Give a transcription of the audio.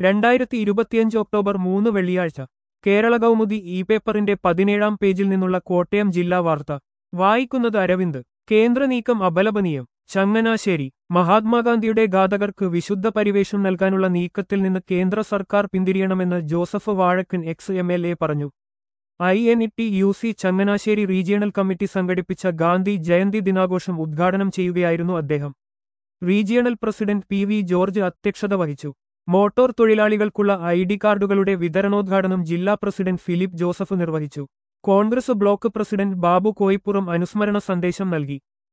രണ്ടായിരത്തി ഇരുപത്തിയഞ്ച് ഒക്ടോബർ മൂന്ന് വെള്ളിയാഴ്ച കേരള കൗമുദി ഇ പേപ്പറിന്റെ പതിനേഴാം പേജിൽ നിന്നുള്ള കോട്ടയം ജില്ലാ വാർത്ത വായിക്കുന്നത് അരവിന്ദ് കേന്ദ്ര നീക്കം അപലപനീയം ചങ്ങനാശ്ശേരി മഹാത്മാഗാന്ധിയുടെ ഘാതകർക്ക് വിശുദ്ധ പരിവേഷം നൽകാനുള്ള നീക്കത്തിൽ നിന്ന് കേന്ദ്ര സർക്കാർ പിന്തിരിയണമെന്ന് Joseph Vazhakkan X M L A പറഞ്ഞു I N E T U C Changanassery regional committee സംഘടിപ്പിച്ച ഗാന്ധി ജയന്തി ദിനാഘോഷം ഉദ്ഘാടനം ചെയ്യുകയായിരുന്നു അദ്ദേഹം regional president P V George അധ്യക്ഷത വഹിച്ചു മോട്ടോർ തൊഴിലാളികൾക്കുള്ള ഐ ഡി കാർഡുകളുടെ വിതരണോദ്ഘാടനം ജില്ലാ പ്രസിഡന്റ് ഫിലിപ്പ് ജോസഫ് നിർവഹിച്ചു കോൺഗ്രസ് ബ്ലോക്ക് പ്രസിഡന്റ് ബാബു കോയിപ്പുറം അനുസ്മരണ സന്ദേശം നൽകി